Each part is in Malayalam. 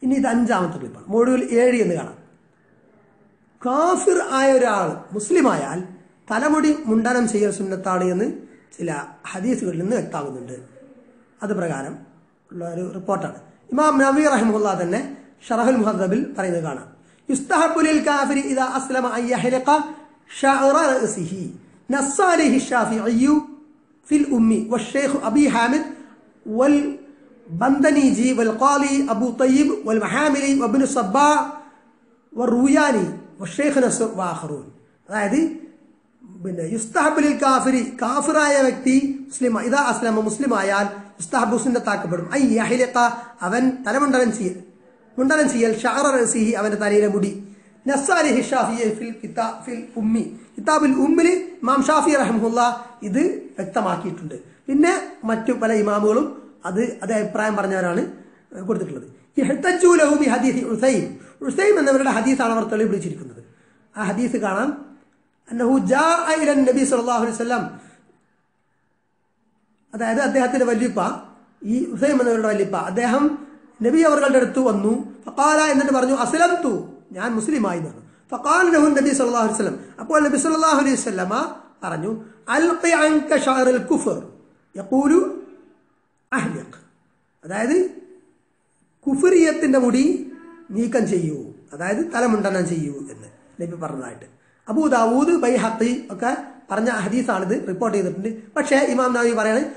ഇനി ഇത് അഞ്ചാമത്തെ ക്ലിപ്പാണ് മൊഡ്യൂൾ ഏഴ് എന്ന് കാണാം കാഫിർ ആയ ഒരാൾ മുസ്ലിം ആയാൽ തലമുടി മുണ്ടനം ചെയ്യൽ സുന്നത്താണ് എന്ന് ചില ഹദീസുകളിൽ നിന്ന് വ്യക്തമാകുന്നുണ്ട് അത് പ്രകാരം ഉള്ള ഒരു റിപ്പോർട്ടാണ് ഇമാം നബി റഹിമുല്ല തന്നെ ഷറഹുൽ മുഹദ്ദബിൽ പറയുന്നത് കാണാം യുസ്തഹബുലിൽ കാഫിരി ഇദാ അസ്ലമ അൻ യഹ്ലിഖ ഷഅറ റഅസിഹി നസ്സ അലൈഹി الشافعي في الأم والشيخ أبي حامد والبندنيجي والقاضي أبو طيب والمحاملي وابن الصباع والروياني والشيخ نصر واخرون അതായത് പിന്നെ യുസ്തഹബുലിൽ കാഫിരി കാഫിറായ വ്യക്തി മുസ്ലിം ഇതാ അസ്ലമ മുസ്ലിം ആയാൽ യുസ്തഹബു സുന്നത്താക്കപ്പെടും ഐ യഹിലക്ക അവൻ തലമുണ്ടനം ചെയ്യൽ മുണ്ടനം ചെയ്യൽ ഷാറ റസിഹി അവന്റെ തലയിലെ മുടി നസ്സാലിഹി ഷാഫി ഫിൽ കിതാ ഫിൽ ഉമ്മി കിതാബുൽ ഉമ്മിൽ ഇമാം ഷാഫി റഹ്മുല്ല ഇത് വ്യക്തമാക്കിയിട്ടുണ്ട് പിന്നെ മറ്റു പല ഇമാമുകളും അത് അതേ അഭിപ്രായം പറഞ്ഞവരാണ് കൊടുത്തിട്ടുള്ളത് ഇഹ്തജ്ജു ലഹു ബി ഹദീസ് ഉസൈം ഉസൈം എന്നവരുടെ ഹദീസാണ് അവർ തെളിവ് പിടിച്ചിരിക്കുന്നത് ആ ഹദീസ് കാണാം അന്നഹു ജാഅ ഇല നബി സല്ലല്ലാഹു അലൈഹി വസല്ലം അതായത് അദ്ദേഹത്തിന്റെ വല്യപ്പ ഈ ഉസൈം എന്നവരുടെ വല്യപ്പ അദ്ദേഹം നബി അവരുടെ അടുത്ത് വന്നു ഫഖാല എന്നിട്ട് പറഞ്ഞു അസ്ലംതു ഞാൻ മുസ്ലിമായി എന്ന് പറഞ്ഞു ഫഖാല ലഹു നബി സല്ലല്ലാഹു അലൈഹി വസല്ലം അപ്പോൾ നബി സല്ലല്ലാഹു അലൈഹി വസല്ലമ പറഞ്ഞു അൽഖി അൻക ഷഅറൽ കുഫർ യഖൂലു അഹ്ലിഖ് അതായത് കുഫറിയത്തിന്റെ മുടി നീക്കം ചെയ്യൂ അതായത് തലമുണ്ടനം ചെയ്യൂ എന്ന് നബി പറഞ്ഞതായിട്ട് അബൂദാവൂദ് ബൈഹത്തി ഒക്കെ പറഞ്ഞ ഹദീസാണിത് റിപ്പോർട്ട് ചെയ്തിട്ടുണ്ട് പക്ഷേ ഇമാം നബി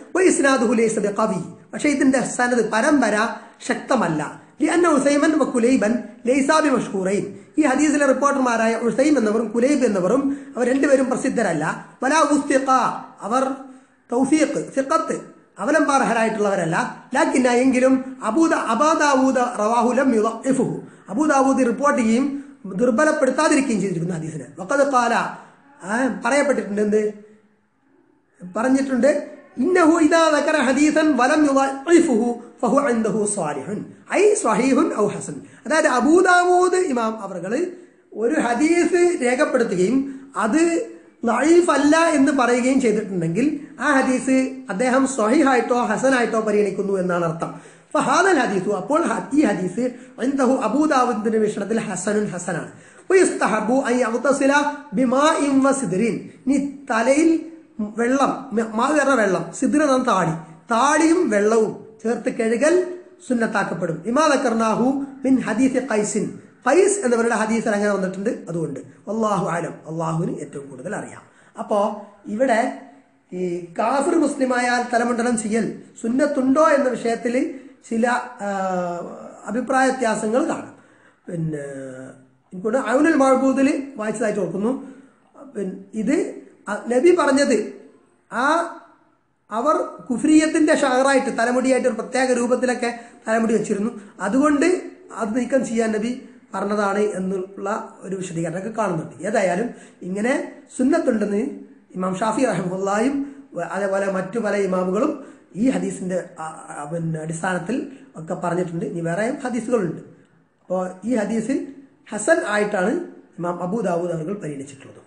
പറയാണ് കവി പക്ഷേ ഇതിന്റെ സനത് പരമ്പര ശക്തമല്ല ലിഅന്ന ഉസൈമൻ വ കുലൈബൻ ലൈസാബി മഷ്ഹൂറൈൻ ഈ ഹദീസിലെ റിപ്പോർട്ടർമാരായ ഉസൈം എന്നവരും കുലൈബ് എന്നവരും അവർ രണ്ടുപേരും പ്രസിദ്ധരല്ല വലാ ഉസ്തിഖ അവർ തൗഫീഖ് സിഖത്ത് അവലംബാർഹരായിട്ടുള്ളവരല്ല ലാക്കിന്ന എങ്കിലും അബൂദ അബാദാവൂദ റവാഹുലം യുളഇഫുഹു അബൂദാവൂദ് റിപ്പോർട്ട് ചെയ്യുകയും ദുർബലപ്പെടുത്താതിരിക്കുകയും ചെയ്തിരിക്കുന്നു ഹദീസിനെ വഖദ് ഖാല ആ, പറയപ്പെട്ടിട്ടുണ്ട് എന്ത് പറഞ്ഞിട്ടുണ്ട് ഇന്നഹു ഇദാ ദക്കറ ഹദീസൻ വലം യുളഇഫുഹു ഫഹു ഇൻദഹു സ്വാലിഹുൻ ഐ സ്വഹീഹുൻ ഔ ഹസൻ അതായത് അബൂദാവൂദ് ഇമാം അവർകള് ഒരു ഹദീസ് രേഖപ്പെടുത്തുകയും അത് ലൈഫ് അല്ല എന്ന് പറയുകയും ചെയ്തിട്ടുണ്ടെങ്കിൽ ആ ഹദീസ് അദ്ദേഹം സ്വഹിഹായിട്ടോ ഹസനായിട്ടോ പരിഗണിക്കുന്നു എന്നാണ് അർത്ഥം ഫഹാദൽ ഹദീസു അപ്പോൾ ഹ- ഈ ഹദീസ് എന്ദഹു അബൂദാവുദിന്റെ വീക്ഷണത്തിൽ ഹസനുൻ ഹസനാണ് വയസ്തഹബു അൻ യഗ്തസില ബിമാഇൻ വസിദ്രിൻ ഇനി തലയിൽ വെള്ളം മ- മാ കയറ വെള്ളം സിദ്ര എന്ന താടി താടിയും വെള്ളവും ചേർത്ത് കഴുകൽ സുന്നത്താക്കപ്പെടും ഇമാദക്കർനാഹു മിൻ ഹദീസ് ഖൈസിൻ ഖൈസ് എന്നവരുടെ ഹദീസിൽ അങ്ങനെ വന്നിട്ടുണ്ട് അതുകൊണ്ട് അള്ളാഹു ആലം അള്ളാഹുവിന് ഏറ്റവും കൂടുതൽ അറിയാം അപ്പോ ഇവിടെ ഈ കാഫിർ മുസ്ലിമായാൽ തലമുണ്ടനം ചെയ്യൽ സുന്നത്തുണ്ടോ എന്ന വിഷയത്തിൽ ചില ആ, അഭിപ്രായ വ്യത്യാസങ്ങൾ കാണാം പിന്നെ എനിക്കൊണ്ട് അവനുൽ മഴബൂദിൽ വായിച്ചതായിട്ട് ഓർക്കുന്നു പിന്നെ ഇത് അ- നബി പറഞ്ഞത് ആ അവർ കുഫ്രീയത്തിന്റെ ഷഹറായിട്ട് തലമുടിയായിട്ട് ഒരു പ്രത്യേക രൂപത്തിലൊക്കെ തലമുടി വെച്ചിരുന്നു അതുകൊണ്ട് അത് നീക്കം ചെയ്യാൻ നബി പറഞ്ഞതാണ് എന്നുള്ള ഒരു വിശദീകരണമൊക്കെ കാണുന്നുണ്ട് ഏതായാലും ഇങ്ങനെ സുന്നത്തുണ്ടെന്ന് ഇമാം ഷാഫി റഹമുല്ലായും അതേപോലെ മറ്റു പല ഇമാമുകളും ഈ ഹദീസിന്റെ ആ, ആ, പിന്നെ അടിസ്ഥാനത്തിൽ ഒക്കെ പറഞ്ഞിട്ടുണ്ട് ഇനി വേറെയും ഹദീസുകളുണ്ട് അപ്പോൾ ഈ ഹദീസ് ഹസൻ ആയിട്ടാണ് ഇമാം അബൂ ദാവൂദ് അവർ പരിഗണിച്ചിട്ടുള്ളത്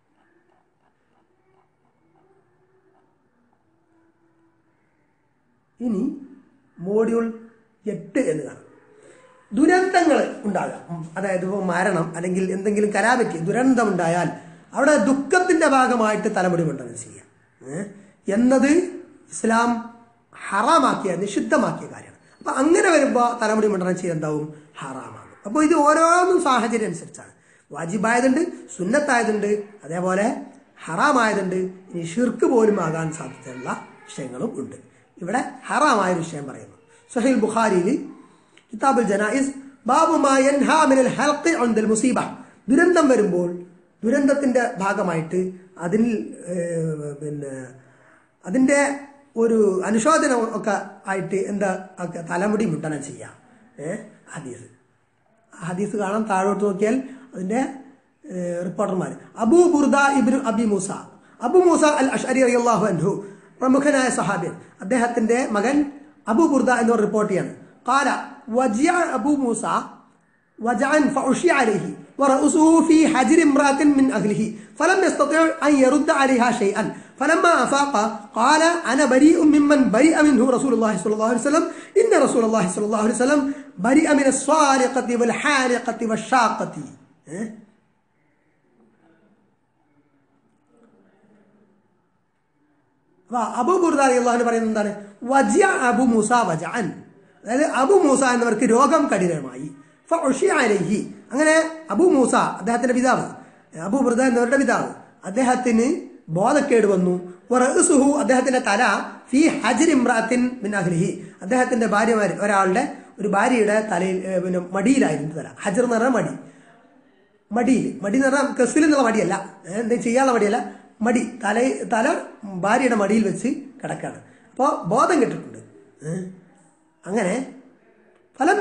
ഇനി മോഡ്യൂൾ എട്ട് എന്ന് കാണാം ദുരന്തങ്ങൾ ഉണ്ടാകാം ഉം, അതായത് ഇപ്പോൾ മരണം അല്ലെങ്കിൽ എന്തെങ്കിലും കരാപറ്റി ദുരന്തം ഉണ്ടായാൽ അവിടെ ദുഃഖത്തിന്റെ ഭാഗമായിട്ട് തലമുടി കൊണ്ടത് ചെയ്യാം ഏ? എന്നത് ഇസ്ലാം ഹറാമാക്കിയ നിഷിദ്ധമാക്കിയ കാര്യമാണ് അപ്പൊ അങ്ങനെ വരുമ്പോൾ തലമുടി മണ്ഡലം ചെയ്യുക എന്താവും ഹറാമാണ് അപ്പോൾ ഇത് ഓരോന്നും സാഹചര്യം അനുസരിച്ചാണ് വാജിബായതുണ്ട് സുന്നത്തായതുണ്ട് അതേപോലെ ഹറാമായതുണ്ട് ഇനി ഷിർക്ക് പോലും ആകാൻ സാധ്യതയുള്ള വിഷയങ്ങളും ഉണ്ട് ഇവിടെ ഹറാമായ ഒരു വിഷയം പറയുന്നു സഹീൽ ബുഖാരിയിൽ കിതാബുൽ ജനായിസ് ബാബു മാ യൻഹാ മിനൽ ഹൽഖി ഉൻദൽ മുസീബ ദുരന്തം വരുമ്പോൾ ദുരന്തത്തിന്റെ ഭാഗമായിട്ട് അതിൽ ഏഹ്, പിന്നെ അതിന്റെ ഒരു അനുശോചനം ഒക്കെ ആയിട്ട് എന്താ ഒക്കെ തലമുടി മുണ്ടനം ചെയ്യാം ഏഹ് ഹദീസ് ആ ഹദീസ് കാണാൻ താഴോട്ട് നോക്കിയാൽ അതിന്റെ ഏഹ്, റിപ്പോർട്ടർമാർ അബൂ ബുർദ ഇബ്നു അബി മൂസ അബു മൂസ അൽ അഷ്അരി റളിയല്ലാഹു അൻഹു പ്രമുഖനായ സഹാബിയൻ അദ്ദേഹത്തിന്റെ മകൻ അബു ബുർദ എന്നവർ റിപ്പോർട്ട് ചെയ്യാണ് قال وجع أبو موسى وجعا فعشي عليه ورأسه في حجر امرأة من أهله فلم يستطع أن يرد عليها شيئا فلما أفاق قال أنا بريء ممن برئ منه رسول الله صلى الله عليه وسلم إن رسول الله صلى الله عليه وسلم برئ من الصارقة والحالقة والشاقة إيه؟ അപ്പൊ അബു ബുർദാലി അള്ളാഹുന് പറയുന്നത് എന്താണ് വജ അബു മൂസ വജഅൻ അതായത് അബു മൂസ എന്നവർക്ക് രോഗം കഠിനമായി ഫഉഷിഅലൈഹി അങ്ങനെ അബു മൂസ അദ്ദേഹത്തിന്റെ പിതാവ് അബു ബുർദ എന്നവരുടെ പിതാവ് അദ്ദേഹത്തിന് ബോധക്കേട് വന്നു വറഅ്സുഹു അദ്ദേഹത്തിന്റെ തല ഫി ഹജ്ർ ഇമ്രാത്തിൻ മിൻ അഹ്ലിഹി അദ്ദേഹത്തിന്റെ ഭാര്യമാരിൽ ഒരാളുടെ ഒരു ഭാര്യയുടെ തലയിൽ ഏ, പിന്നെ മടിയിലായിരുന്നു തല ഹജർ എന്ന് പറഞ്ഞാൽ മടി മടിയിൽ മടി എന്ന് പറഞ്ഞാൽ കസിൽ എന്നുള്ള മടിയല്ല ഏ, എന്താ ചെയ്യാനുള്ള മടിയല്ല മടി തല തല ഭാര്യയുടെ മടിയിൽ വെച്ച് കിടക്കാണ് അപ്പോൾ ബോധം കെട്ടിട്ടുണ്ട് ഏ, അങ്ങനെ ഫലം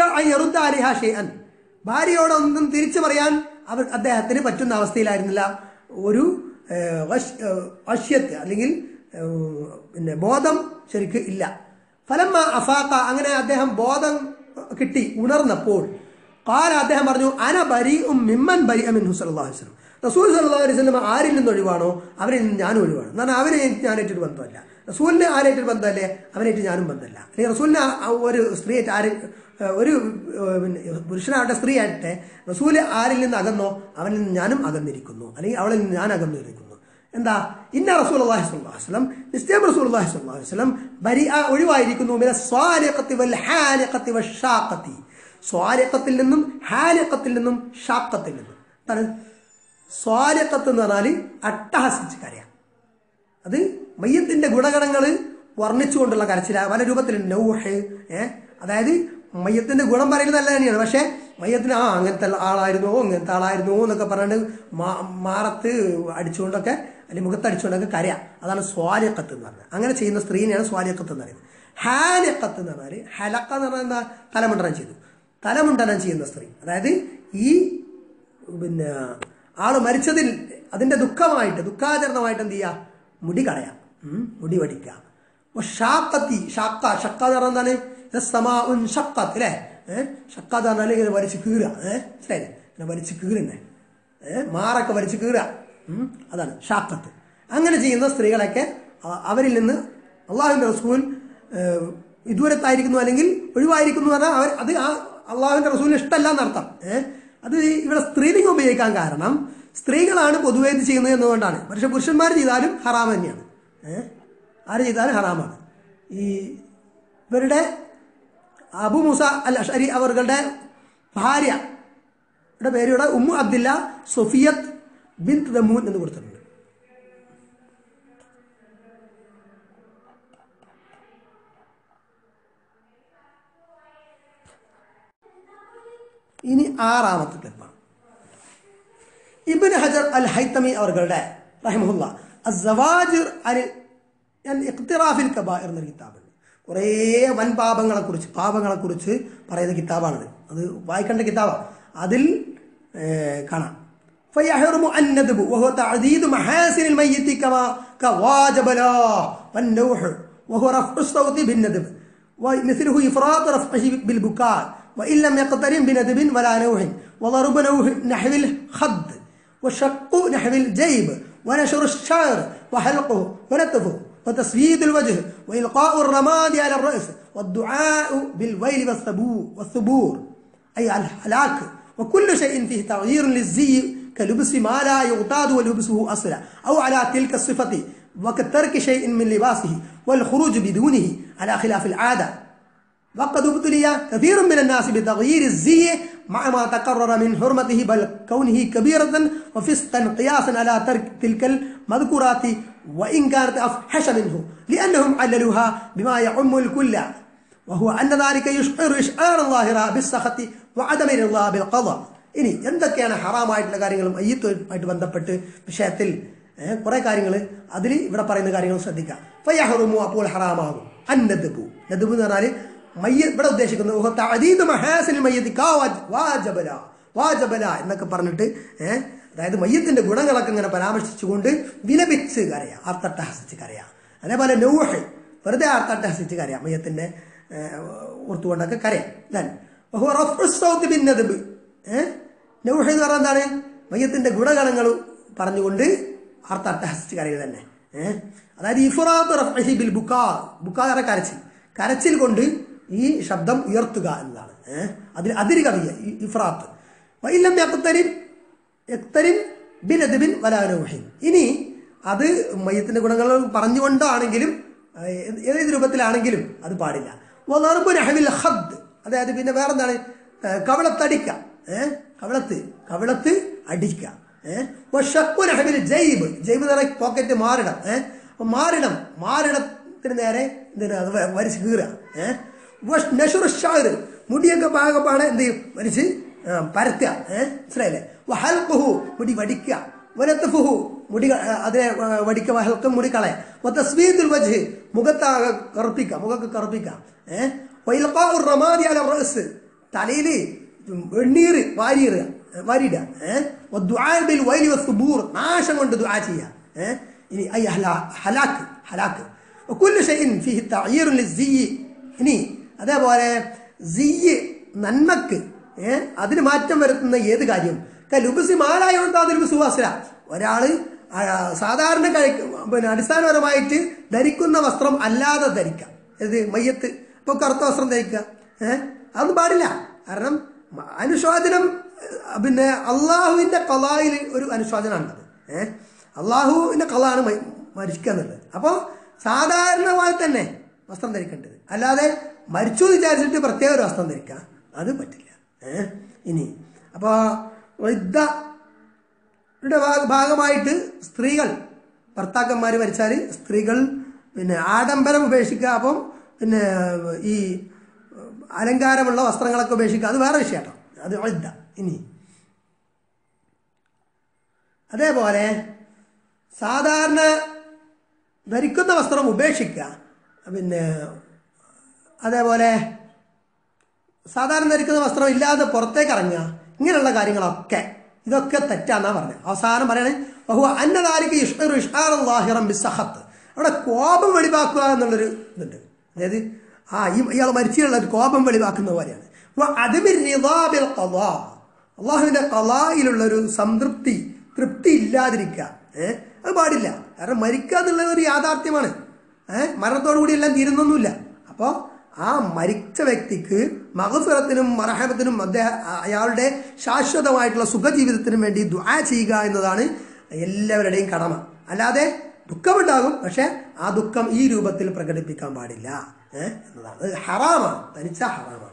ഷെയ്അൻ ഭാര്യയോടൊന്നും തിരിച്ചു പറയാൻ അവർ അദ്ദേഹത്തിന് പറ്റുന്ന അവസ്ഥയിലായിരുന്നില്ല ഒരു ഏ, വശ്- ഏ, വശ്യത്ത് അല്ലെങ്കിൽ ഏ, പിന്നെ ബോധം ശരിക്ക് ഇല്ല ഫലം അഫാക്ക അങ്ങനെ അദ്ദേഹം ബോധം കിട്ടി ഉണർന്നപ്പോൾ കാല അദ്ദേഹം പറഞ്ഞു അന ബരി ഉം മിമ്മൻ ബരി അമിൻ ഹുസലാഹു വസ്ലം റസൂൽ സല്ലാ അലൈഹി സ്വലം ആരിൽ നിന്ന് ഒഴിവാണോ അവരിൽ നിന്ന് ഞാനും ഒഴിവാണ് എന്നാൽ അവനെ ഞാനായിട്ടൊരു ബന്ധമല്ല റസൂലിന് ആരായിട്ടൊരു ബന്ധമല്ലേ അവനായിട്ട് ഞാനും ബന്ധമല്ല അല്ലെങ്കിൽ റസൂലിന് ആ- ആ ഒരു സ്ത്രീയായിട്ട് ആര് ഒരു ഏഹ്, പിന്നെ പുരുഷനാവട്ടെ സ്ത്രീ ആയിട്ട് റസൂല് ആരിൽ നിന്ന് അകന്നോ അവനിൽ നിന്ന് ഞാനും അകന്നിരിക്കുന്നു അല്ലെങ്കിൽ അവളിൽ നിന്ന് ഞാൻ അകന്നിരിക്കുന്നു എന്താ ഇന്ന റസൂൽ അള്ളാഹി സ്വല്ലല്ലാഹു അലൈഹി വസല്ലം നിശ്ചയം റസൂൽ അള്ളാഹി സ്വല്ലല്ലാഹു അലൈഹി വസല്ലം ബരി ആ ഒഴിവായിരിക്കുന്നു മിന സ്വാലിഖത്തി വൽ ഹാലിഖത്തി വശാഖത്തി സ്വാലിഖത്തിൽ നിന്നും ഹാലിഖത്തിൽ നിന്നും ഷാഖത്തിൽ നിന്നും എന്താണ് സ്വാലിഖത്ത് എന്ന് പറഞ്ഞാൽ അട്ടഹസിച്ച് കരയാം അത് മയ്യത്തിന്റെ ഗുണഗണങ്ങൾ വർണ്ണിച്ചുകൊണ്ടുള്ള കരച്ചില പല രൂപത്തിലുണ്ട് നൗഹ് ഏ അതായത് മയ്യത്തിന്റെ ഗുണം പറയുന്നത് നല്ല തന്നെയാണ് പക്ഷെ മയ്യത്തിന് ആ അങ്ങനത്തെ ആളായിരുന്നോ ഇങ്ങനത്തെ ആളായിരുന്നോ എന്നൊക്കെ പറഞ്ഞിട്ട് മാ- മാറത്ത് അടിച്ചുകൊണ്ടൊക്കെ അല്ലെങ്കിൽ മുഖത്ത് അടിച്ചുകൊണ്ടൊക്കെ കരയാം അതാണ് സ്വാലിയക്കത്ത് എന്ന് പറഞ്ഞത് അങ്ങനെ ചെയ്യുന്ന സ്ത്രീനെയാണ് സ്വാലിയക്കത്ത് എന്ന് പറയുന്നത് ഹാലിയക്കത്ത് എന്ന് പറഞ്ഞാൽ ഹലക്ക എന്ന് പറഞ്ഞാൽ എന്താ തലമുണ്ടനം ചെയ്തു തലമുണ്ടനം ചെയ്യുന്ന സ്ത്രീ അതായത് ഈ പിന്നെ ആള് മരിച്ചതിൽ അതിന്റെ ദുഃഖമായിട്ട് ദുഃഖാചരണമായിട്ട് എന്ത് ചെയ്യുക മുടി കളയാം ഉം, മുടി വടിക്കുക അപ്പൊ ഷാക്കത്തി ഷാക്ക ഷക്ക എന്ന് പറഞ്ഞാൽ എന്താണ് ഇത് സമാഉൻ ഷക്കത്ത് അല്ലേ ഏഹ് ഷക്ക എന്ന് പറഞ്ഞാൽ ഇങ്ങനെ വലിച്ച് കീറുക ഏഹ് മനസ്സിലായില്ലേ ഇങ്ങനെ വലിച്ച് കീറുന്നെ ഏഹ് മാറൊക്കെ വലിച്ച് കീറുക ഉം, അതാണ് ഷാക്കത്ത് അങ്ങനെ ചെയ്യുന്ന സ്ത്രീകളൊക്കെ അ- അവരിൽ നിന്ന് അള്ളാഹുവിന്റെ റസൂൽ ഏഹ്, ഇതുവരത്തായിരിക്കുന്നു അല്ലെങ്കിൽ ഒഴിവായിരിക്കുന്നു എന്ന് പറഞ്ഞാൽ അവർ അത് ആ അള്ളാഹുവിന്റെ റസൂലിന് ഇഷ്ടമല്ല എന്നർത്ഥം ഏഹ് അത് ഇവിടെ സ്ത്രീലിംഗം ഉപയോഗിക്കാൻ കാരണം സ്ത്രീകളാണ് പൊതുവേ ഇത് ചെയ്യുന്നത് എന്നുകൊണ്ടാണ് പക്ഷെ പുരുഷന്മാർ ചെയ്താലും ഹറാം തന്നെയാണ് ഏഹ് ആര് ചെയ്താലും ഹറാമാണ് ഈ ഇവരുടെ അബു മൂസ അൽ അഷരി അവരുടെ ഭാര്യ യുടെ പേര് ഇവിടെ Ummu Abdilla Sofiyyat bin Damoon എന്ന് കൊടുത്തിട്ടുണ്ട് ഇനി ആറാമത്തെ ക്ലിപ്പാണ് ഇബിൻ ഹജർ അൽ ഹൈത്തമി അവരുടെ റഹിമുല്ല അസവാജിർ അൽ ഇഖ്തിറാഫിൽ കബാഇർ എന്നൊരു കിതാബുണ്ട് കുറേ വൻ പാപങ്ങളെ കുറിച്ച് പാപങ്ങളെ കുറിച്ച് പറയുന്ന കിതാബാണത് അത് വായിക്കേണ്ട കിതാബാണ് അതിൽ ഏഹ്, കാണാം فيحرم الندب وهو تعديد محاسن الميت كما كواجب له والنوح وهو رفع الصوت بالندب ومثله إفراط رفعه بالبكاء وإن لم يقترن بندب ولا نوح وضرب نوح نحو الخد وشق نحو الجيب ونشر الشعر وحلقه ونتفه وتسويد الوجه وإلقاء الرماد على الرأس والدعاء بالويل والثبور والثبور أي الهلاك وكل شيء فيه تغيير للزي كلبس ما لا يغتاد ولبسه أصلا أو على تلك الصفة وكترك شيء من لباسه والخروج بدونه على خلاف العادة وقد ابتلي كثير من الناس بتغيير الزي مع ما تقرر من حرمته بل كونه كبيرة وفسقا قياسا على ترك تلك المذكورات وإن كانت أفحش منه لأنهم عللوها بما يعم الكل وهو أن ذلك يشعر إشعار الظاهر بالسخط وعدم الرضا بالقضاء ഇനി എന്തൊക്കെയാണ് ഹറാമായിട്ടുള്ള കാര്യങ്ങളും അയ്യത്തുമായിട്ട് ബന്ധപ്പെട്ട് വിഷയത്തിൽ ഏഹ്, കുറെ കാര്യങ്ങൾ അതിൽ ഇവിടെ പറയുന്ന കാര്യങ്ങൾ ശ്രദ്ധിക്കാം ഫയഹറുമു അപ്പോൾ ഹറാമാകും അന്നദബു നദബു എന്ന് പറഞ്ഞാൽ മയ്യ ഇവിടെ ഉദ്ദേശിക്കുന്നത് "വഹു തഅദീദു മഹാസിനിൽ മയ്യത്തി കാ വാജ്- വാജബല വാജബല എന്നൊക്കെ പറഞ്ഞിട്ട് ഏഹ് അതായത് മയ്യത്തിന്റെ ഗുണങ്ങളൊക്കെ ഇങ്ങനെ പരാമർശിച്ചുകൊണ്ട് വിലപിച്ച് കരയാം ആർത്തട്ടഹസിച്ച് കരയാം അതേപോലെ നൗഹ് വെറുതെ ആർത്തട്ടഹസിച്ച് കരയാം മയ്യത്തിന്റെ ഏഹ്, ഓർത്തുകൊണ്ടൊക്കെ കരയാം Then, വഹു റഫ്ഉ الصوت بالندب. ഏഹ് നൗഹ് എന്ന് പറഞ്ഞാൽ എന്താണ് മയ്യത്തിന്റെ ഗുണഗണങ്ങൾ പറഞ്ഞുകൊണ്ട് ആർത്തട്ടഹസിച്ച് കരയുക തന്നെ ഏഹ് അതായത് ഇഫ്റാത്ത് റഫ്ഇഹി ബിൽ ബുക്കാ ബുക്കാ എന്ന് പറഞ്ഞാൽ കരച്ചിൽ കരച്ചിൽ കൊണ്ട് ഈ ശബ്ദം ഉയർത്തുക എന്നതാണ് ഏഹ് അതിൽ അതിര് കവിയ ഈ ഇഫ്രാത്ത് വൈലം യക്തരിൻ യക്തരിൻ ബിൻ അദ്ബിൻ വലാനോഹിൻ ഇനി അത് മയ്യത്തിന്റെ ഗുണങ്ങൾ പറഞ്ഞുകൊണ്ടാണെങ്കിലും ഏഹ് ഏത് രൂപത്തിലാണെങ്കിലും അത് പാടില്ല വലർബു നഹ്വിൽ ഖദ്ദ് അതായത് പിന്നെ വേറെന്താണ് ഏഹ് കവളത്തടിക്ക ഏഹ് കവളത്ത് കവളത്ത് അടിക്ക ഏഹ് വഷക്കു നഹ്വിൽ ജൈബ് ജൈബ് എന്ന് പറഞ്ഞാൽ പോക്കറ്റ് മാറിടം ഏഹ് അപ്പൊ മാറിടം മാറിടത്തിന് നേരെ എന്തിനാ അത് വ- വരിച്ച് കീറുക ഏഹ് വഷ് നഷുർ ഷാറ് മുടിയൊക്കെ പാകപ്പാണ് എന്ത് ചെയ്യും വരിച്ച് ആ, പരത്തുക ഏഹ് മനസ്സിലായില്ലേ വഹൽഖുഹു മുടി വടിക്കുക വലത്തഫുഹു മുടി ക- ആ, അതിനെ ആ, വടിക്കുക വഹൽക്കം മുടി കളയ തസ്ബീത്തുൽ വജ്ഹ് മുഖത്താകെ കറുപ്പിക്കുക മുഖക്ക് കറുപ്പിക്കുക ഏഹ് വൈലഖാഉർ റമാദി അല റഅസ് തലയിൽ വെണ്ണീർ വാരിയിടുക വാരിയിടുക ഏഹ് വദ്ദുആ ബിൽ വൈലി വസ്സുബൂർ നാശം കൊണ്ട് ദുആ ചെയ്യുക ഏഹ് ഇനി ഐ ഹലാ- ഹലാക്ക് ഹലാക്ക് വകുല്ലു ഷൈഇൻ ഫീഹി തഅയീറുൻ ലിസ്സിയ്യി ഇനി അതേപോലെ സിയ്യ് നന്മക്ക് ഏഹ് അതിന് മാറ്റം വരുത്തുന്ന ഏത് കാര്യം ലുബുസി മാലായോണ്ടാതിൽ സുവാസന ഒരാള് ആ, സാധാരണ കഴിക്ക പിന്നെ അടിസ്ഥാനപരമായിട്ട് ധരിക്കുന്ന വസ്ത്രം അല്ലാതെ ധരിക്കാം ഇത് മയ്യത്ത് ഇപ്പൊ കറുത്ത വസ്ത്രം ധരിക്കുക ഏഹ് അതൊന്നും പാടില്ല കാരണം മ- അനുശോചനം ഏഹ്, പിന്നെ അള്ളാഹുവിന്റെ കലായിൽ ഒരു അനുശോചനമാണത് ഏഹ് അള്ളാഹുവിന്റെ കലാണ് മരിക്കുക എന്നുള്ളത് അപ്പോൾ സാധാരണമായി തന്നെ വസ്ത്രം ധരിക്കേണ്ടത് അല്ലാതെ മരിച്ചു എന്ന് വിചാരിച്ചിട്ട് പ്രത്യേക ഒരു വസ്ത്രം ധരിക്കാം അത് പറ്റില്ല ഏഹ് ഇനി അപ്പോൾ വൃദ്ധയുടെ ഭാഗമായിട്ട് സ്ത്രീകൾ ഭർത്താക്കന്മാർ മരിച്ചാൽ സ്ത്രീകൾ പിന്നെ ആഡംബരം ഉപേക്ഷിക്കുക അപ്പം പിന്നെ ഈ അലങ്കാരമുള്ള വസ്ത്രങ്ങളൊക്കെ ഉപേക്ഷിക്കുക അത് വേറെ വിഷയം കേട്ടോ അത് വൃദ്ധ ഇനി അതേപോലെ സാധാരണ ധരിക്കുന്ന വസ്ത്രം ഉപേക്ഷിക്കുക പിന്നെ അതേപോലെ സാധാരണ ധരിക്കുന്ന വസ്ത്രം ഇല്ലാതെ പുറത്തേക്ക് ഇറങ്ങുക ഇങ്ങനെയുള്ള കാര്യങ്ങളൊക്കെ ഇതൊക്കെ തെറ്റാന്നാ പറഞ്ഞത് അവസാനം പറയണേ ബഹു അന്നതാരിക്ക് ഇഷ്റു ഇഷ്ഹാറിറം ബിസഹത്ത് അവിടെ കോപം വെളിവാക്കുക എന്നുള്ളൊരു ഇതുണ്ട് അതായത് ആ ഈ ഇയാൾ മരിച്ചുള്ള ഒരു കോപം വെളിവാക്കുന്ന പോലെയാണ് അള്ളാഹുവിന്റെ കലായിലുള്ള ഒരു സംതൃപ്തി തൃപ്തി ഇല്ലാതിരിക്കുക ഏഹ് അത് പാടില്ല കാരണം മരിക്കുക എന്നുള്ളത് ഒരു യാഥാർത്ഥ്യമാണ് ഏഹ് മരണത്തോടു കൂടി എല്ലാം തീരുന്നൊന്നുമില്ല അപ്പോൾ ആ മരിച്ച വ്യക്തിക്ക് മഹഫിറത്തിനും മറഹബത്തിനും അദ്ദേഹം അയാളുടെ ശാശ്വതമായിട്ടുള്ള സുഖജീവിതത്തിനും വേണ്ടി ദുആ ചെയ്യുക എന്നതാണ് എല്ലാവരുടെയും കടമ അല്ലാതെ ദുഃഖമുണ്ടാകും പക്ഷെ ആ ദുഃഖം ഈ രൂപത്തിൽ പ്രകടിപ്പിക്കാൻ പാടില്ല ഏഹ് എന്നതാണ് അത് ഹറാമാണ് തനിച്ച ഹറാമാണ്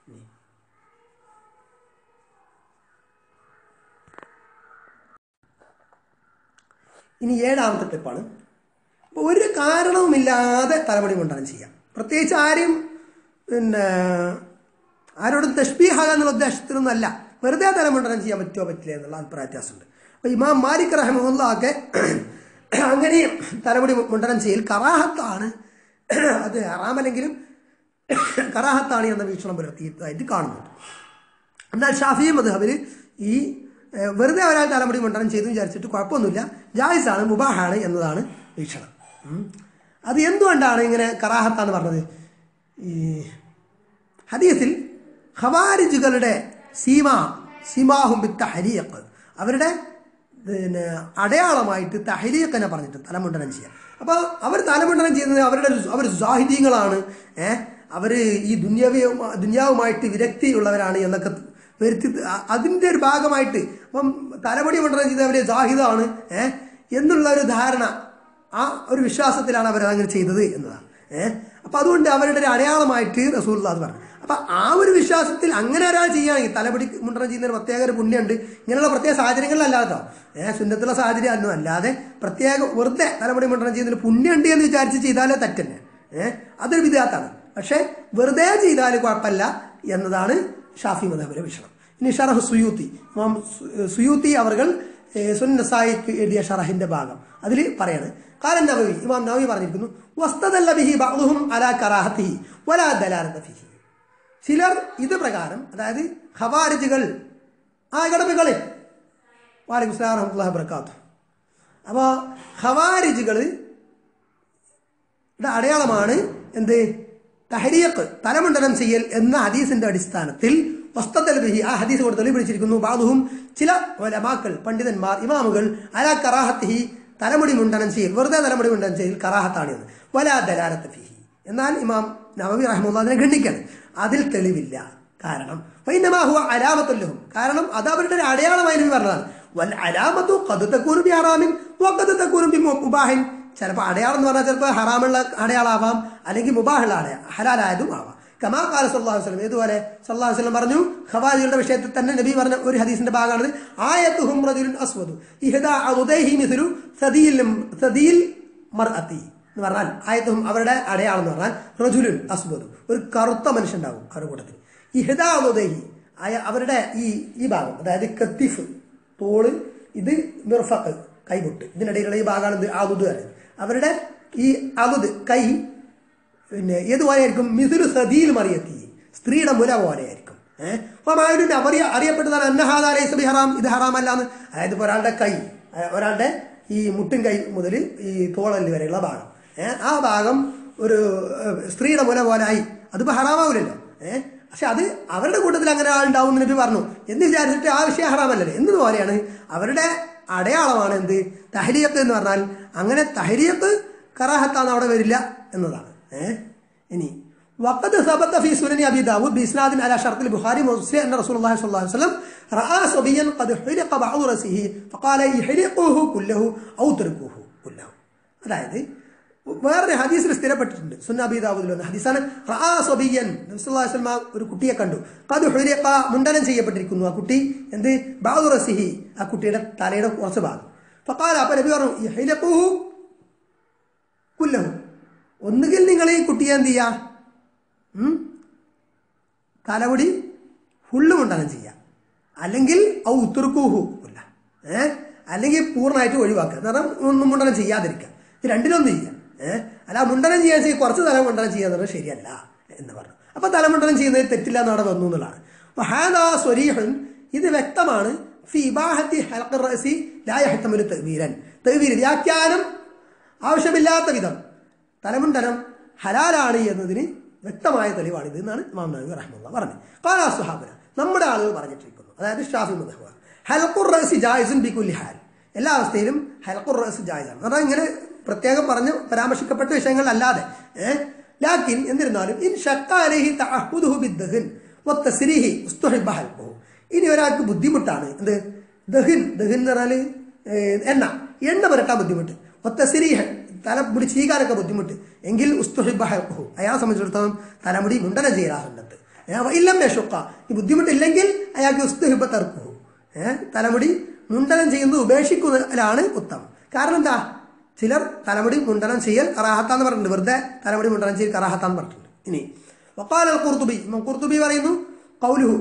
ഇനി ഏഴാമത്തെ ടിപ്പാണ് അപ്പോൾ ഒരു കാരണവുമില്ലാതെ തലമുടി കൊണ്ടാണ് ചെയ്യാം പ്രത്യേകിച്ച് ആരെയും പിന്നെ ആരോടും തഷ്ബീഹാകുക എന്നുള്ള ഉദ്ദേശത്തിലൊന്നുമല്ല വെറുതെ തലമുണ്ടനം ചെയ്യാൻ പറ്റുമോ പറ്റില്ല എന്നുള്ള അഭിപ്രായ വ്യത്യാസമുണ്ട് അപ്പോൾ ഇമാം മാലിക് റഹമുള്ളൊക്കെ അങ്ങനെ തലമുടി മുണ്ടനം ചെയ്യൽ കറാഹത്താണ് അത് ഹറാമല്ലെങ്കിലും കറാഹത്താണ് എന്ന വീക്ഷണം പുലർത്തിയതായിട്ട് കാണുന്നുണ്ട് എന്നാൽ ഷാഫി മധുഹബിൽ ഈ ഏഹ്, വെറുതെ ഒരാൾ തലമുടി മണ്ഡലം ചെയ്തു വിചാരിച്ചിട്ട് കുഴപ്പമൊന്നുമില്ല ജായിസാണ് മുബാഹാണ് എന്നതാണ് വീക്ഷണം ഉം. അത് എന്തുകൊണ്ടാണ് ഇങ്ങനെ കറാഹത്താന്ന് പറഞ്ഞത് ഈ ഹദീസിൽ ഖവാരിജുകളുടെ സീമ സീമാഹും ബി തഹരീഖ് അവരുടെ പിന്നെ അടയാളമായിട്ട് തഹരീഖിനെ പറഞ്ഞിട്ട് തലമുണ്ടനം ചെയ്യാം അപ്പോൾ അവർ തലമുണ്ടനം ചെയ്യുന്നത് അവരുടെ ഒരു- അവർ സാഹിത്യങ്ങളാണ് ഏഹ് അവർ ഈ ദുന്യാവിയ ദുന്യാവുമായിട്ട് വിരക്തിയുള്ളവരാണ് എന്നൊക്കെ വരുത്തി അ- അതിന്റെ ഒരു ഭാഗമായിട്ട് അപ്പം തലമുടി മണ്ഡലം ചെയ്തവരെ ജാഹിദാണ് ഏഹ് എന്നുള്ള ഒരു ധാരണ ആ ഒരു വിശ്വാസത്തിലാണ് അവർ അങ്ങനെ ചെയ്തത് എന്നതാണ് ഏഹ് അപ്പൊ അതുകൊണ്ട് അവരുടെ ഒരു അടയാളമായിട്ട് റസൂൽ അത് പറഞ്ഞു അപ്പൊ ആ ഒരു വിശ്വാസത്തിൽ അങ്ങനെ ഒരാൾ ചെയ്യുകയാണെങ്കിൽ തലമുടി മുണ്ടനം ചെയ്യുന്നതിന് പ്രത്യേക ഒരു പുണ്യമുണ്ട് ഇങ്ങനെയുള്ള പ്രത്യേക സാഹചര്യങ്ങളിലല്ലാതെ കേട്ടോ ഏഹ് സുന്നത്തുള്ള സാഹചര്യം ഒന്നും അല്ലാതെ പ്രത്യേക വെറുതെ തലമുടി മുണ്ടനം ചെയ്യുന്നതിന് പുണ്യമുണ്ട് എന്ന് വിചാരിച്ച് ചെയ്താലേ തെറ്റന്നെ ഏഹ് അതൊരു വിധാത്താണ് പക്ഷെ വെറുതെ ചെയ്താൽ കുഴപ്പമില്ല എന്നതാണ് ഷാഫി മദാബിലെ വീക്ഷണം ഇനി ഷറഹ് സുയൂത്തി ഇമാം സു- സുയൂത്തി അവർ സുന്നസായിക്ക് എഴുതിയ ഷറഹിന്റെ ഭാഗം അതിൽ പറയാണ് കാലൻ നവവി ഇമാം നവവി പറഞ്ഞിരിക്കുന്നു വസ്തദല്ല ബിഹി ബഅ്ദുഹും അലാ കറാഹത്തിഹി വലാ ദലാലത ഫിഹി ചിലർ ഇത് പ്രകാരം അതായത് ഖവാരിജുകൾ ആ കടമകളെ വാലിക്കും സ്ലാം വറഹ്മത്തുള്ളാഹി വബറകാതുഹു അപ്പോൾ ഖവാരിജുകൾ യുടെ അടയാളമാണ് എന്ത് തഹരീഖ് തലമുണ്ടനം ചെയ്യൽ എന്ന ഹദീസിന്റെ അടിസ്ഥാനത്തിൽ വസ്തത്തൽ ബിഹി ആ ഹദീസ് കൊണ്ട് തെളിവ് പിടിച്ചിരിക്കുന്നു ബാദുഹും ചില വലമാക്കൾ പണ്ഡിതന്മാർ ഇമാമുകൾ അലാ കറാഹത്തിഹി തലമുടി മുണ്ടനം ചെയ്യൽ വെറുതെ തലമുടി മുണ്ടനം ചെയ്യൽ കറാഹത്താണ് എന്ന് വലാ ദലാലത്ത് ഫിഹി എന്നാൽ ഇമാം നവവി റഹ്മുല്ല അതിനെ ഖണ്ഡിക്കണം അതിൽ തെളിവില്ല കാരണം ഫൈനമാഹുവ അലാമത്തുല്ലഹും കാരണം അത് അവരുടെ ഒരു അടയാളമായി നബി പറഞ്ഞതാണ് വൽ അലാമത്തു കത് തക്കൂനും ബി ഹറാമിൻ വക്കത് തക്കൂനും ബി മുബാഹിൻ ചിലപ്പോൾ അടയാളം എന്ന് പറഞ്ഞാൽ ചിലപ്പോൾ ഹറാമുള്ള അടയാളാവാം അല്ലെങ്കിൽ മുബാഹുള്ള അടയാ ഹലാലായതും ആവാം കമാ കാല സല്ലാഹു വസ്ലം ഇതുപോലെ സല്ലാഹു വസ്ലം പറഞ്ഞു ഖവാജികളുടെ വിഷയത്തിൽ തന്നെ നബി പറഞ്ഞ ഒരു ഹദീസിന്റെ ഭാഗമാണിത് ആയത്തുഹും റജുലുൻ അസ്വദു ഇഹദാ ഉദൈഹി മിഥുലു സദിയിൽ സദിയിൽ മർഅത്തി എന്ന് പറഞ്ഞാൽ ആയത്തും അവരുടെ അടയാളം എന്ന് പറഞ്ഞാൽ റജുലുൻ അസ്വദു ഒരു കറുത്ത മനുഷ്യൻ ഉണ്ടാവും അവരുടെ കൂട്ടത്തിൽ ഇഹദാ ഉദൈഹി ആയ അവരുടെ ഈ ഈ ഭാഗം അതായത് കത്തിഫ് തോള് ഇത് മിർഫക്ക് കൈമുട്ട് ഇതിനിടയിലുള്ള ഈ ഭാഗമാണ് ഇത് ആദുദ് പറയുന്നത് അവരുടെ ഈ ആദുദ് കൈ പിന്നെ ഏതുപോലെയായിരിക്കും മിഥുരു സദിയിൽ മറിയെത്തി സ്ത്രീയുടെ മുല പോലെയായിരിക്കും ഏഹ് അപ്പൊ മായുവിന്റെ അറിയ അറിയപ്പെട്ടതാണ് അന്നഹാദ അലൈസബി ഹറാം ഇത് ഹറാമല്ല എന്ന് അതായത് ഇപ്പൊ ഒരാളുടെ കൈ ഏഹ് ഒരാളുടെ ഈ മുട്ടും കൈ മുതൽ ഈ തോളല് വരെയുള്ള ഭാഗം ഏഹ് ആ ഭാഗം ഒരു ഏഹ് സ്ത്രീയുടെ മുല പോലായി അതിപ്പോ ഹറാമാവില്ലല്ലോ ഏഹ് പക്ഷെ അത് അവരുടെ കൂട്ടത്തിൽ അങ്ങനെ ആളുണ്ടാവും എന്ന് നബി പറഞ്ഞു എന്ന് വിചാരിച്ചിട്ട് ആ വിഷയം ഹറാമല്ലല്ലോ എന്നതുപോലെയാണ് അവരുടെ അടയാളമാണ് എന്ത് തഹരിയത്ത് എന്ന് പറഞ്ഞാൽ അങ്ങനെ തഹരിയത്ത് കറാഹത്താണ് അവിടെ വരില്ല എന്നതാണ് ഏഹ് ഇനി وقد ثبت في سنن ابي داود باسناد على شرط البخاري ومسلم ان رسول الله صلى الله عليه وسلم راى صبيا قد حلق بعض راسه فقال احرقوه كله او اتركوه كله അതായത് വേറൊരു ഹദീസിൽ സ്ഥിരപ്പെട്ടിട്ടുണ്ട് സുന്നാബിദാബുദിൽ വന്ന ഹദീസാണ് റാ സബിയൻ നബ്സുല്ലാസ്ലമ ഒരു കുട്ടിയെ കണ്ടു കത് ഹുരിയക്ക മുണ്ടനം ചെയ്യപ്പെട്ടിരിക്കുന്നു ആ കുട്ടി എന്ത് ബാദു റസിഹി ആ കുട്ടിയുടെ തലയുടെ കുറച്ച് ഭാഗം ഫക്കാല അപ്പൊ നബി പറഞ്ഞു ഈ ഹൈലക്കൂഹു കുല്ലഹു ഒന്നുകിൽ നിങ്ങൾ ഈ കുട്ടിയെ എന്ത് ചെയ്യാ ഉം? തലമുടി ഫുള്ള് മുണ്ടനം ചെയ്യാം അല്ലെങ്കിൽ ഔ ഉത്തുർക്കൂഹു ഇല്ല ഏ അല്ലെങ്കിൽ പൂർണ്ണമായിട്ട് ഒഴിവാക്കുക എന്ന് പറഞ്ഞാൽ ഒന്നും മുണ്ടനം ചെയ്യാതിരിക്കുക ഇത് രണ്ടിലൊന്നും ചെയ്യാം ഏഹ് അല്ല മുണ്ടനം ചെയ്യാൻ ചെയ്യും കുറച്ച് തല മുണ്ടനം ചെയ്യാന്ന് പറഞ്ഞാൽ ശരിയല്ല എന്ന് പറഞ്ഞു അപ്പൊ തലമുണ്ടനം ചെയ്യുന്നതിൽ തെറ്റില്ല എന്ന് അവിടെ വന്നു എന്നുള്ളതാണ് അപ്പൊ ഹാദാ സ്വരീഹൻ ഇത് വ്യക്തമാണ് ഫി ഇബാഹത്തി ഹൽഖർ റഅസി ലാ യഹ്തമിലു തഅ്വീലൻ തഅ്വീൽ വ്യാഖ്യാനം ആവശ്യമില്ലാത്ത വിധം തലമുണ്ടനം ഹലാലാണ് എന്നതിന് വ്യക്തമായ തെളിവാണിത് എന്നാണ് ഇമാം നബി റഹ്മുള്ള പറഞ്ഞത് കാലാ സുഹാബന നമ്മുടെ ആളുകൾ പറഞ്ഞിട്ടിരിക്കുന്നു അതായത് ഷാഫി മുദഹ്വ ഹൽഖുർ റഅസി ജായിസുൻ ബികുല്ലി ഹാൽ എല്ലാ അവസ്ഥയിലും ഹൽഖുർ റഅസ് ജായിസാണ് അതായത് ഇങ്ങനെ പ്രത്യേകം പറഞ്ഞ് പരാമർശിക്കപ്പെട്ട വിഷയങ്ങളല്ലാതെ ഏഹ് ലാക്കിൻ എന്നിരുന്നാലും ഇൻ ഷക്ക അലൈഹി തഅഹുദുഹു ബിദ്ദഹൻ വത്തസ്രീഹി ഉസ്തുഹിബ്ബ ഹൽഖുഹു ഇനി ഒരാൾക്ക് ബുദ്ധിമുട്ടാണ് എന്ത് ദഹിൻ ദഹിൻ എന്ന് പറഞ്ഞാൽ ഏഹ്, എണ്ണ എണ്ണ പുരട്ടാൻ ബുദ്ധിമുട്ട് ഒത്തസിരീഹൻ തലമുടി ചീകാനൊക്കെ ബുദ്ധിമുട്ട് എങ്കിൽ ഉസ്തുഹിബ്ബ ഹൽഖുഹു അയാളെ സംബന്ധിച്ചിടത്തോളം തലമുടി മുണ്ടനം ചെയ്യലാറുണ്ട് ഇല്ലം യഷുക്ക ഈ ബുദ്ധിമുട്ടില്ലെങ്കിൽ അയാൾക്ക് ഉസ്തുഹിബ്ബ തർക്കുഹു ഏഹ് തലമുടി മുണ്ടനം ചെയ്യുന്നത് ഉപേക്ഷിക്കുന്നതിലാണ് ഉത്തമം കാരണം എന്താ ചിലർ തലമുടി മുണ്ടനം ചെയ്യൽ കറാഹത്താന്ന് പറഞ്ഞിട്ടുണ്ട് വെറുതെ തലമുടി മുണ്ടനം ചെയ്യൽ കറാഹത്താന്ന് പറഞ്ഞിട്ടുണ്ട് ഇനി വക്കാൽ അൽ ഖുർത്തുബി ഇമാം ഖുർത്തുബി പറയുന്നു കൗലുഹു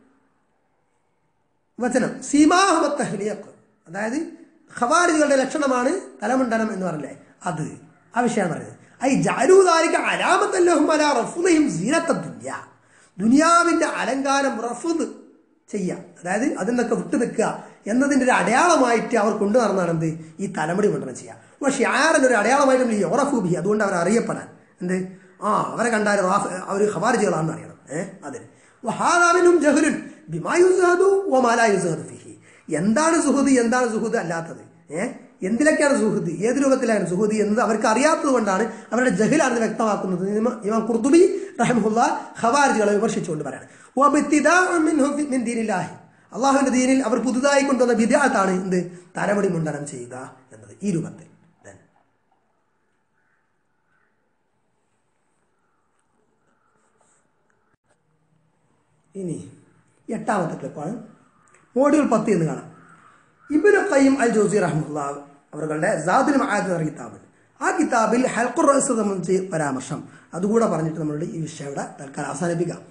വചനം സീമാഹമത്തഹ്ലിയക്ക് അതായത് ഖവാരികളുടെ ലക്ഷണമാണ് തലമുണ്ടനം എന്ന് പറഞ്ഞില്ലേ അത് ആ വിഷയമാണ് പറയുന്നത് ഐ ജാരൂദാരിക അലാമത്തല്ലഹും അല റഫുദയും സീനത്ത ദുന്യ ദുനിയാവിന്റെ അലങ്കാരം റഫുദ് ചെയ്യാം അതായത് അതിൽ നിന്നൊക്കെ വിട്ടു നിൽക്കുക എന്നതിന്റെ ഒരു അടയാളമായിട്ട് അവർ കൊണ്ടു നടന്നാണ് എന്ത് ഈ തലമുടി മണ്ഡലം ചെയ്യുക പക്ഷെ ആരൻ ഒരു അടയാളമായിട്ട് ഈ ഒറഫൂബി അതുകൊണ്ട് അവർ അറിയപ്പെടാൻ എന്ത് ആ അവരെ കണ്ടാൽ റാഫ് അവർ ഖവാരിജികളാണെന്ന് അറിയണം ഏഹ് അതിന് വഹാദാവിനും ജഹലുൻ ബിമായുസഹദു വമാലായുസഹദ് ഫിഹി എന്താണ് സുഹൃദ് എന്താണ് സുഹൃദ് അല്ലാത്തത് ഏഹ് എന്തിലൊക്കെയാണ് സുഹൃദ് ഏത് രൂപത്തിലാണ് സുഹൃദ് എന്ന് അവർക്ക് അറിയാത്തത് കൊണ്ടാണ് അവരുടെ ജഹിലാണെന്ന് വ്യക്തമാക്കുന്നത് ഇമാം- ഇമാം കുർത്തുബി റഹ്മുല്ല ഖവാരിജികളെ വിമർശിച്ചുകൊണ്ട് പറയാണ് വബിത്തിദാഉ മിൻഹും ഫി- മിൻ ദീനില്ലാഹി അള്ളാഹുവിന്റെ ദീനിൽ അവർ പുതുതായി കൊണ്ടുവന്ന വിദ്യാർത്താണ് എന്ത് തലമുടി മുണ്ടനം ചെയ്യുക എന്നത് ഈ രൂപത്തിൽ Then. ഇനി എട്ടാമത്തെ ക്ലിപ്പാണ് മോഡ്യൂൾ പത്ത് എന്ന് കാണാം ഇബിന് ഖയ്യിം അൽ ജോസി റഹ്മുല്ല അവരുടെ സാദുൽ മആദ് എന്ന കിതാബിൽ ആ കിതാബിൽ ഹൽഖുർ റഅസ് സംബന്ധിച്ച് പരാമർശം അതുകൂടെ പറഞ്ഞിട്ട് നമ്മളുടെ ഈ വിഷയം ഇവിടെ തൽക്കാലം അവസാനിപ്പിക്കാം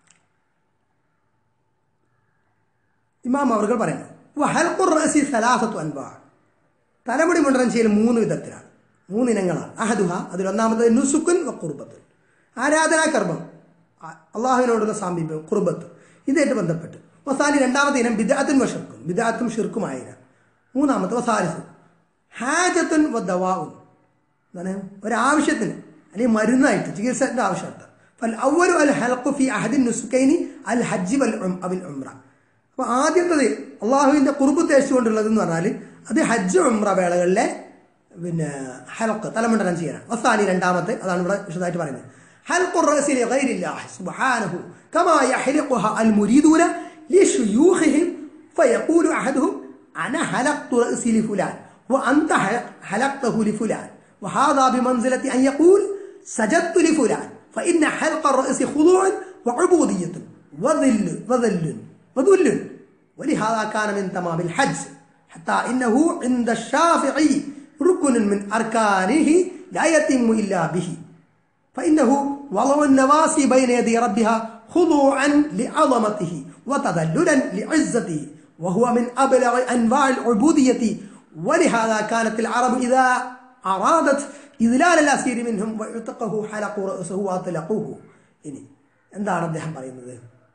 ഇമാം അവർ പറയുന്നത് വഹൽഖുർ റഅസി സലാസത്തു അൻവാ തലമുടി മുണ്ടനം ചെയ്യൽ മൂന്ന് വിധത്തിലാണ് മൂന്ന് ഇനങ്ങളാണ് അഹദുഹ അതിൽ ഒന്നാമത് നുസുക്കുൻ വ കുർബത്തുൻ ആരാധനാ കർമ്മം അ- അള്ളാഹുവിനോടുള്ള സാമീപ്യം കുർബത്ത് ഇതായിട്ട് ബന്ധപ്പെട്ട് വസാലി രണ്ടാമത്തെ ഇനം ബിദാത്തും വഷർക്കും ബിദാത്തും ഷിർക്കുമായ ഇനം മൂന്നാമത്തെ വസാലിസ് ഹാജത്തുൻ വ ദവാഉൻ എന്താണ് ഒരാവശ്യത്തിന് അല്ലെങ്കിൽ മരുന്നായിട്ട് ചികിത്സന്റെ ആവശ്യമുണ്ട് ഫൽ അവരു അൽ ഹൽഖു ഫി അഹദിൻ നുസുക്കൈനി അൽ ഹജ്ജ് വൽ ഉം- അവിൽ ഉംറ അപ്പൊ ആദ്യത്തത് അള്ളാഹുവിന്റെ കുറുബ് തേച്ചുകൊണ്ടുള്ളത് എന്ന് പറഞ്ഞാൽ അത് ഹജ്ജ് ഉംറ വേളകളിലെ പിന്നെ ഹലക്ക് തലമുണ്ടനം ചെയ്യാനാണ് വസാനി രണ്ടാമത്തെ അതാണ് ഇവിടെ വിശദമായിട്ട് പറയുന്നത് ഹൽഖു الرأس لغير الله سبحانه كما يحلقها المريدون لشيوخهم فيقول أحدهم أنا حلقت رأسي لفلان وأنت حلقته لفلان وهذا بمنزلة أن يقول سجدت لفلان فإن حلق الرأس خضوع وعبودية وذل وذل وذل ولهذا كان من تمام الحج حتى إنه عند الشافعي ركن من أركانه لا يتم إلا به فإنه وضع النواسي بين يدي ربها خضوعا لعظمته وتذللا لعزته وهو من أبلغ أنواع العبودية ولهذا كانت العرب إذا أرادت إذلال الأسير منهم وعتقه حلقوا رأسه وأطلقوه ഇനി എന്താണ് അദ്ദേഹം പറയുന്നത്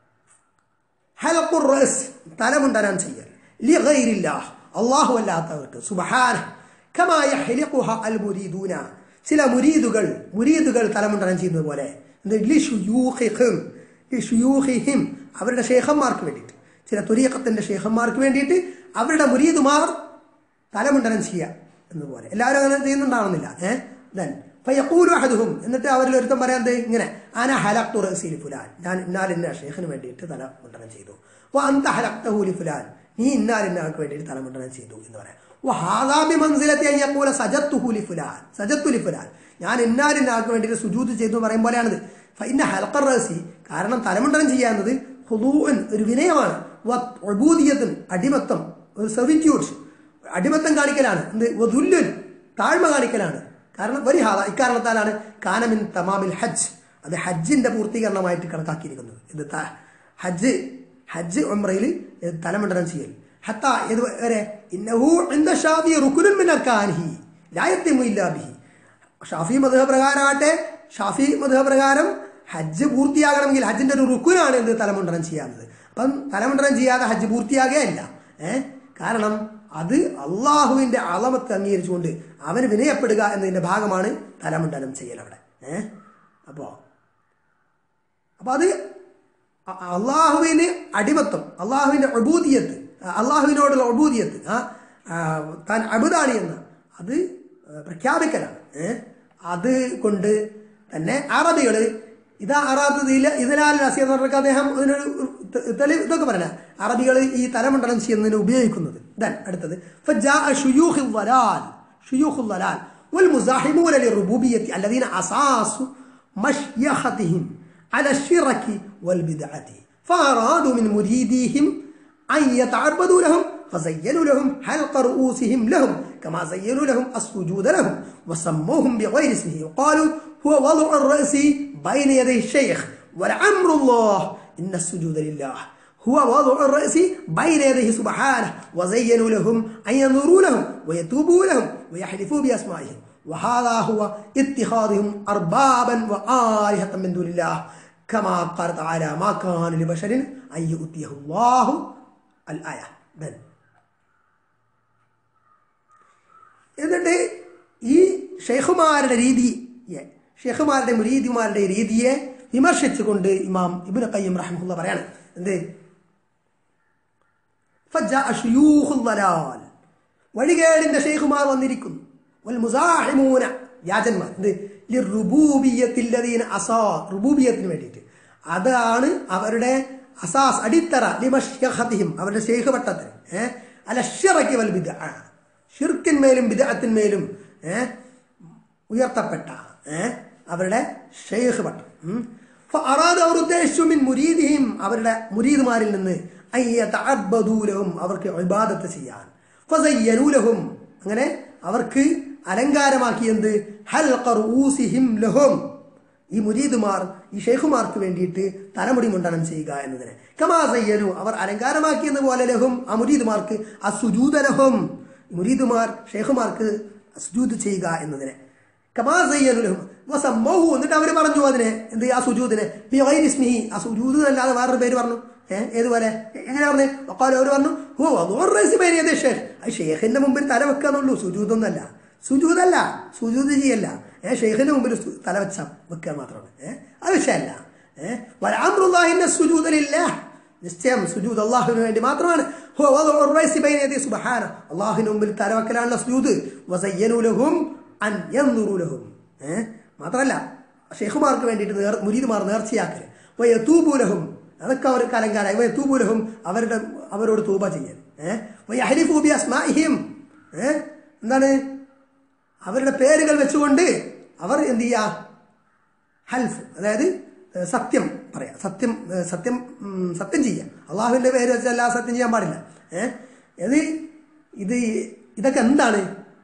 ഹലഖുർ റഅസ് തലമുണ്ടനം ചെയ്യൽ ലിഗൈരില്ലാഹ് അല്ലാഹു അല്ലാത്തവർക്ക് സുബ്ഹാന കമാ യഹ്ലിഖുഹ അൽ മുരീദൂന ചില മുരീദുകൾ മുരീദുകൾ തലമുണ്ടനം ചെയ്യുന്നത് പോലെ എന്ത് ലിഷുയൂഖിഹിം ലിഷുയൂഖിഹിം അവരുടെ ഷേഖന്മാർക്ക് വേണ്ടിയിട്ട് ചില തുരീഖത്തിന്റെ ഷേഖന്മാർക്ക് വേണ്ടിയിട്ട് അവരുടെ മുരീദുമാർ തലമുണ്ടനം ചെയ്യുക എന്നതുപോലെ എല്ലാവരും അങ്ങനെ ചെയ്യുന്നുണ്ടാവുന്നില്ല ഏഹ് ദെൻ ഫയഖൂലു അഹദുഹും എന്നിട്ട് അവരിൽ ഒരുത്തം പറയാൻ ദേ ഇങ്ങനെ അന ഹലഖ്തു റഅസി ഫുലാൻ ഞാൻ ഇന്നാൽ ഇന്ന ഷെയ്ഖിന് വേണ്ടിയിട്ട് തലമുണ്ടനം ചെയ്തു വ അന്ത ഹലഖ്തഹു ലി ഫുലാൻ നീ ഇന്നാൽ ഇന്നയാൾക്ക് വേണ്ടിയിട്ട് തലമുണ്ടനം ചെയ്തു എന്ന് പറയാം വഹാദാ ബിമൻസിലത്തി അൻ യഖൂല സജദ്തുഹു ലി ഫുലാൻ സജദ്തു ലി ഫുലാൻ ഞാൻ ഇന്നാൽ ഇന്നയാൾക്ക് വേണ്ടിയിട്ട് സുജൂദ് ചെയ്തു എന്ന് പറയും പോലെയാണിത് ഫഇന്ന ഹലഖർ റഅസി കാരണം തലമുണ്ടനം ചെയ്യാന്നത് ഹുദൂഅൻ ഒരു വിനയമാണ് വ ഉബൂദിയത്തുൻ അടിമത്തം ഒരു സെർവിറ്റ്യൂഡ് അടിമത്തം കാണിക്കലാണ് എന്ത് വധുല്ലുൻ താഴ്മ കാണിക്കലാണ് കാരണം വരിഹാദ ഇക്കാരണത്താലാണ് കാനമിൻ തമാമിൽ ഹജ്ജ് അത് ഹജ്ജിന്റെ പൂർത്തീകരണമായിട്ട് കണക്കാക്കിയിരിക്കുന്നത് ഇത് ത- ഹജ്ജ് ഹജ്ജ് ഉംറയിൽ ഇത് തലമുണ്ടനം ചെയ്യൽ ഹത്ത ഇത് വരെ ഇന്നഹു ഇന്ദ ഷാഫി റുക്കുനുൻ മിൻ അർക്കാനിഹി ലാ യത്തിമു ഇല്ലാ ബിഹി ഷാഫി മധുഹ പ്രകാരമാകട്ടെ ഷാഫി മധുഹ പ്രകാരം ഹജ്ജ് പൂർത്തിയാകണമെങ്കിൽ ഹജ്ജിന്റെ ഒരു റുക്കുനാണ് എന്ത് തലമുണ്ടനം ചെയ്യാവുന്നത് അപ്പം തലമുണ്ടനം ചെയ്യാതെ ഹജ്ജ് പൂർത്തിയാകുകയല്ല ഏഹ് കാരണം അത് അള്ളാഹുവിന്റെ അളമത്ത് അംഗീകരിച്ചുകൊണ്ട് അവന് വിനയപ്പെടുക എന്നതിന്റെ ഭാഗമാണ് തലമുണ്ടനം ചെയ്യൽ അവിടെ ഏഹ് അപ്പോ അപ്പൊ അത് അ- അള്ളാഹുവിന് അടിമത്വം അള്ളാഹുവിന്റെ അബൂദിയത്ത് അള്ളാഹുവിനോടുള്ള അബൂദിയത്ത് ആ ആ, താൻ അബുദാണി എന്ന് അത് പ്രഖ്യാപിക്കലാണ് ഏഹ് അത് കൊണ്ട് തന്നെ അറബികള് ഇതാ അറാത്തത് ഇതിലാൽ നസീർ എന്ന് പറഞ്ഞ അദ്ദേഹം ഇതിനൊരു തെ- തെളിവ് ഇതൊക്കെ പറഞ്ഞ അറബികൾ ഈ തലമണ്ഡലം ചെയ്യുന്നതിന് ഉപയോഗിക്കുന്നത് ദൻ അടുത്തത് فجاء شيوخ الضلال شيوخ الضلال والمزاحمون للربوبية الذين أساسوا مشيختهم على الشرك والبدعة فأرادوا من مريديهم أن يتعبدوا لهم فزينوا لهم حلق رؤوسهم لهم كما زينوا لهم السجود لهم وسموهم بغير اسمه وقالوا هو وضع الرأس بين يدي الشيخ ولعمر الله إن السجود لله هو وضع الرأس بين يديه سبحانه وزينوا لهم أن ينظروا لهم ويتوبوا لهم ويحلفوا بأسمائهم وهذا هو اتخاذهم أربابا وآلهة من دون الله كما قال تعالى ما كان لبشر أن يؤتيه الله الآية بل എന്നിട്ട് ഈ ഷെയ്ഖുമാരുടെ രീതിയെ ഷെയ്ഖുമാരുടെ മുരീദിമാരുടെ രീതിയെ വിമർശിച്ചുകൊണ്ട് ഇമാം ഇബുൽ ഖയ്യം റഹ്മുല്ല പറയാണ് എന്ത് فجاء شيوخ الضلال വഴികേടിന്റെ ഷെയ്ഖുമാർ വന്നിരിക്കുന്നു വൽ മുസാഹിമൂന യാജന്മാർ എന്ത് ലിറുബൂബിയത്തില്ലദീന അസാ റുബൂബിയത്തിന് വേണ്ടിയിട്ട് അതാണ് അവരുടെ അസാസ് അടിത്തറ ലിമഷ്യഹതിഹിം അവരുടെ ഷെയ്ഖ് പട്ടത്തിന് ഏഹ് അലഷ്യറക്കി വൽ ബിദ ഷിർക്കിന്മേലും ബിദഅത്തിന്മേലും ഏഹ് ഉയർത്തപ്പെട്ട ഏഹ് അവരുടെ ഷെയ്ഖ് പട്ടം ഉം. ഫഅറാദ അവർ ഉദ്ദേശിച്ചു മിൻ മുരീദിഹിം അവരുടെ മുരീദുമാരിൽ നിന്ന് അയ്യതഅബ്ബദൂലഹും അവർക്ക് ഇബാദത്ത് ചെയ്യാൻ ഫസയ്യനൂലഹും അങ്ങനെ അവർക്ക് അലങ്കാരമാക്കി എന്ത് ഹൽഖ റൂസിഹിം ലഹും ഈ മുരീദുമാർ ഈ ഷെയ്ഖുമാർക്ക് വേണ്ടിയിട്ട് തലമുടി മുണ്ടനം ചെയ്യുക എന്നതിനെ കമാ സയ്യനു അവർ അലങ്കാരമാക്കിയെന്ന് പോലെ ലഹും ആ മുരീദുമാർക്ക് അസുജൂദ ലഹും മുരീദുമാർ ഷെയ്ഖുമാർക്ക് സുജൂദ് ചെയ്യുക എന്നതിനെ കമാ സയ്യനു ലഹും വസമ്മഹു എന്നിട്ട് അവർ പറഞ്ഞു അതിനെ എന്ത് ആ സുജൂദിനെ ബിഗൈരി ഇസ്മിഹി ആ സുജൂദ് അല്ലാതെ വേറൊരു പേര് പറഞ്ഞു ഏഹ് ഏതുപോലെ എങ്ങനെ പറഞ്ഞു അപ്പോൾ അവർ പറഞ്ഞു ഓ അതോറേസിമേനിയത് ഷേഖ് ആ ഷേഖിന്റെ മുമ്പിൽ തല വെക്കാന്നുള്ളൂ സുജൂദൊന്നല്ല സുജൂദല്ല സുജൂദ് ചെയ്യല്ല ഏഹ് ഷെയ്ഖിന്റെ മുമ്പിൽ സു- തല വെച്ച വെക്കുക മാത്രമാണ് ഏഹ് അത് വിഷയമല്ല ഏഹ് വരാമ്രുല്ലാഹിന്റെ സുജൂദലില്ല നിശ്ചയം സുജൂദ് അള്ളാഹുവിന് വേണ്ടി മാത്രമാണ് ഹുവ വദഉ الرأس بين يدي سبحانه. അള്ളാഹുവിന് മുമ്പിൽ തലവക്കലാണുള്ള സുജൂദ് വസയ്യനു ലഹും അൻ യൻദുറു ലഹും ഏ? മാത്രമല്ല ഷെയ്ഖുമാർക്ക് വേണ്ടിയിട്ട് നേർ മുരീദുമാർ നേർച്ചയാക്കൽ വയത്തൂബുലഹും അതൊക്കെ അവർ കാലങ്കാലായി വയത്തൂബുലഹും അവരുടെ അവരോട് തൂബ ചെയ്യാൻ ഏഹ് വയഹലിഫു ബി അസ്മാഇഹിം ഏഹ് എന്താണ് അവരുടെ പേരുകൾ വെച്ചുകൊണ്ട് അവർ എന്ത് ചെയ്യുക ഹൽഫ് അതായത് ഏഹ്, സത്യം പറയാം സത്യം ഏഹ്, സത്യം ഉം, സത്യം ചെയ്യാം അള്ളാഹുവിന്റെ പേര് വെച്ചല്ല സത്യം ചെയ്യാൻ പാടില്ല ഏഹ് ഇത് ഇത് ഇതൊക്കെ എന്താണ്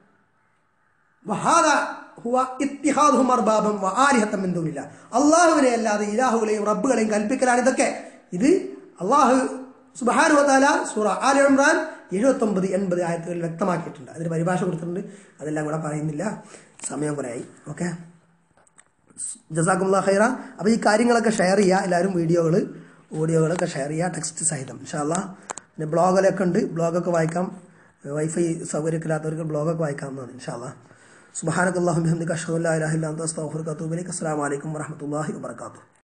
വഹാദ ഹുവ ഇത്തിഹാദുഹും അർബാബം വആലിഹത്തം മിൻ ദൂനില്ല അള്ളാഹുവിനെ അല്ലാതെ ഇലാഹുകളെയും റബ്ബുകളെയും കൽപ്പിക്കലാണ് ഇതൊക്കെ ഇത് അള്ളാഹു സുബ്ഹാനഹു വതആല സൂറ ആൽ ഇമ്രാൻ എഴുപത്തൊമ്പത് എൺപത് ആയത്തുകളിൽ വ്യക്തമാക്കിയിട്ടുണ്ട് അതിന് പരിഭാഷ കൊടുത്തിട്ടുണ്ട് അതെല്ലാം കൂടെ പറയുന്നില്ല സമയം കുറേ ആയി ഓക്കെ ജസാക്കുള്ള ഖൈറ അപ്പോൾ ഈ കാര്യങ്ങളൊക്കെ ഷെയർ ചെയ്യുക എല്ലാവരും വീഡിയോകൾ ഓഡിയോകളൊക്കെ ഷെയർ ചെയ്യുക ടെക്സ്റ്റ് സഹിതം ഇൻഷാല്ലാ പിന്നെ ബ്ലോഗിലൊക്കെ ഉണ്ട് ബ്ലോഗൊക്കെ വായിക്കാം വൈഫൈ സൗകര്യമില്ലാത്തവർക്ക് ബ്ലോഗൊക്കെ വായിക്കാവുന്നതാണ് ഇൻഷാല്ലാ സുബഹാനക്കല്ലാഹു ബിഹംദിക അഷ്ഹദു അല്ലാ ഇലാഹ ഇല്ല അൻത അസ്തഗ്ഫിറുക വഅതൂബു ഇലൈക അസ്സലാമു അലൈക്കും വറഹ്മത്തുള്ളാഹി വബറകാതുഹു